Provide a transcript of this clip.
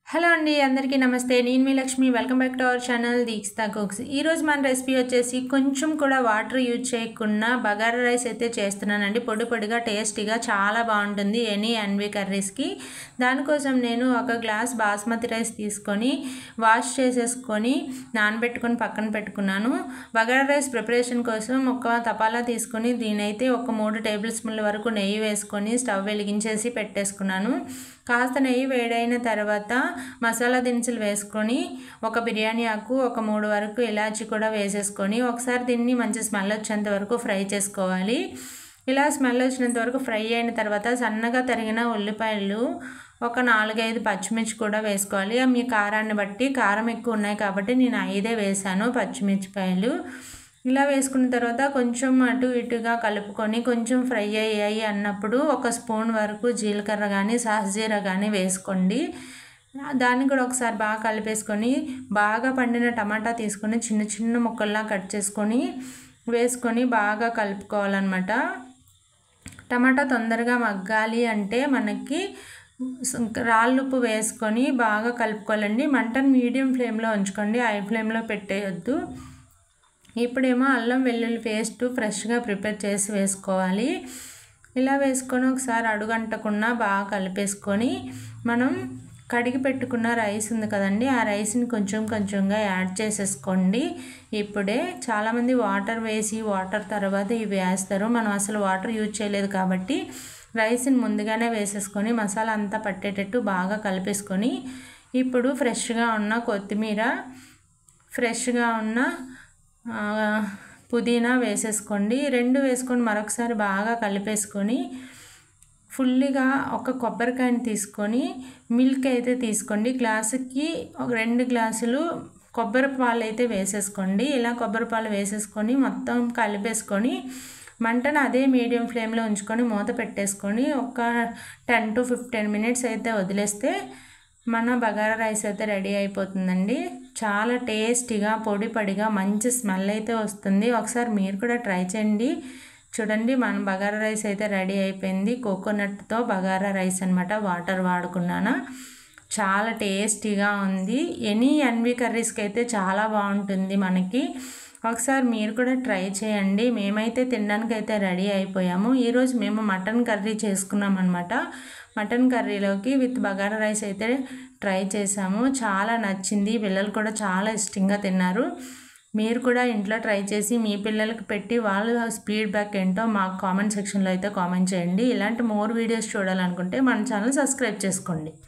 hello అండి అందరికీ నమస్తే నేను మీ Lakshmi welcome back to our channel Deekshitha cooks ఈరోజు మన రెసిపీ వచ్చేసి కొంచెం కూడా వాటర్ యూజ్ చేయకుండా బగారా రైస్ అయితే చేస్తున్నానండి పొడి పొడిగా టేస్టీగా చాలా బాగుంటుంది ఎనీ ఎన్వి కర్రీస్కి దానికోసం నేను ఒక గ్లాస్ బాస్మతి రైస్ తీసుకొని వాష్ చేసేసుకొని నానబెట్టుకొని పక్కన పెట్టుకున్నాను బగారా రైస్ ప్రిపరేషన్ కోసం ఒక తపాలా తీసుకొని దీనైతే ఒక మూడు టేబుల్ స్పూన్ల వరకు నెయ్యి వేసుకొని స్టవ్ వెలిగించేసి పెట్టేసుకున్నాను కాస్త నెయ్యి వేడైన తర్వాత మసాలా దినుసులు వేసుకొని ఒక బిర్యానీ ఆకు ఒక మూడు వరకు ఇలాచి కూడా వేసేసుకొని ఒకసారి దీన్ని మంచి స్మెల్ వచ్చేంత వరకు ఫ్రై చేసుకోవాలి ఇలా స్మెల్ వచ్చినంత వరకు ఫ్రై అయిన తర్వాత సన్నగా తరిగిన ఉల్లిపాయలు ఒక నాలుగైదు పచ్చిమిర్చి కూడా వేసుకోవాలి మీ కారాన్ని బట్టి కారం ఎక్కువ ఉన్నాయి కాబట్టి నేను ఐదే వేసాను పచ్చిమిర్చికాయలు ఇలా వేసుకున్న తర్వాత కొంచెం అటు ఇటుగా కలుపుకొని కొంచెం ఫ్రై అయ్యాయి అన్నప్పుడు ఒక స్పూన్ వరకు జీలకర్ర కానీ సాహజీరా కానీ వేసుకోండి దాన్ని కూడా ఒకసారి బాగా కలిపేసుకొని బాగా పండిన టమాటా తీసుకొని చిన్న చిన్న ముక్కల్లా కట్ చేసుకొని వేసుకొని బాగా కలుపుకోవాలన్నమాట టమాటా తొందరగా మగ్గాలి అంటే మనకి రాళ్ళుప్పు వేసుకొని బాగా కలుపుకోవాలండి మంటను మీడియం ఫ్లేమ్లో ఉంచుకోండి హై ఫ్లేమ్లో పెట్టేయొద్దు ఇప్పుడేమో అల్లం వెల్లుల్లి పేస్ట్ ఫ్రెష్గా ప్రిపేర్ చేసి వేసుకోవాలి ఇలా వేసుకొని ఒకసారి అడుగంటకుండా బాగా కలిపేసుకొని మనం కడిగి పెట్టుకున్న రైస్ ఉంది కదండి ఆ రైస్ని కొంచెం కొంచెంగా యాడ్ చేసేసుకోండి ఇప్పుడే చాలామంది వాటర్ వేసి వాటర్ తర్వాత ఇవి వేస్తారు మనం అసలు వాటర్ యూజ్ చేయలేదు కాబట్టి రైస్ని ముందుగానే వేసేసుకొని మసాలా అంతా పట్టేటట్టు బాగా కలిపేసుకొని ఇప్పుడు ఫ్రెష్గా ఉన్న కొత్తిమీర ఫ్రెష్గా ఉన్న పుదీనా వేసేసుకోండి రెండు వేసుకొని మరొకసారి బాగా కలిపేసుకొని ఫుల్లీగా ఒక కొబ్బరికాయని తీసుకొని మిల్క్ అయితే తీసుకోండి గ్లాసుకి ఒక రెండు గ్లాసులు కొబ్బరి పాలు అయితే వేసేసుకోండి ఇలా కొబ్బరి పాలు వేసేసుకొని మొత్తం కలిపేసుకొని మంటను అదే మీడియం ఫ్లేమ్లో ఉంచుకొని మూత పెట్టేసుకొని ఒక టెన్ టు ఫిఫ్టీన్ మినిట్స్ అయితే వదిలేస్తే మన బగారా రైస్ అయితే రెడీ అయిపోతుందండి చాలా టేస్టీగా పొడి పొడిగా మంచి స్మెల్ అయితే వస్తుంది ఒకసారి మీరు కూడా ట్రై చేయండి చూడండి మన బగారా రైస్ అయితే రెడీ అయిపోయింది కోకోనట్తో బగారా రైస్ అనమాట వాటర్ వాడుకున్నాను చాలా టేస్టీగా ఉంది ఎనీ ఎన్వి కర్రీస్కి అయితే చాలా బాగుంటుంది మనకి ఒకసారి మీరు కూడా ట్రై చేయండి మేమైతే తినడానికి అయితే రెడీ అయిపోయాము ఈరోజు మేము మటన్ కర్రీ చేసుకున్నాం అనమాట మటన్ కర్రీలోకి విత్ బగారా రైస్ అయితే ట్రై చేసాము చాలా నచ్చింది పిల్లలు కూడా చాలా ఇష్టంగా తిన్నారు మీరు కూడా ఇంట్లో ట్రై చేసి మీ పిల్లలకి పెట్టి వాళ్ళ ఫీడ్బ్యాక్ ఏంటో మాకు కామెంట్ సెక్షన్లో అయితే కామెంట్ చేయండి ఇలాంటి మోర్ వీడియోస్ చూడాలనుకుంటే మన ఛానల్ సబ్స్క్రైబ్ చేసుకోండి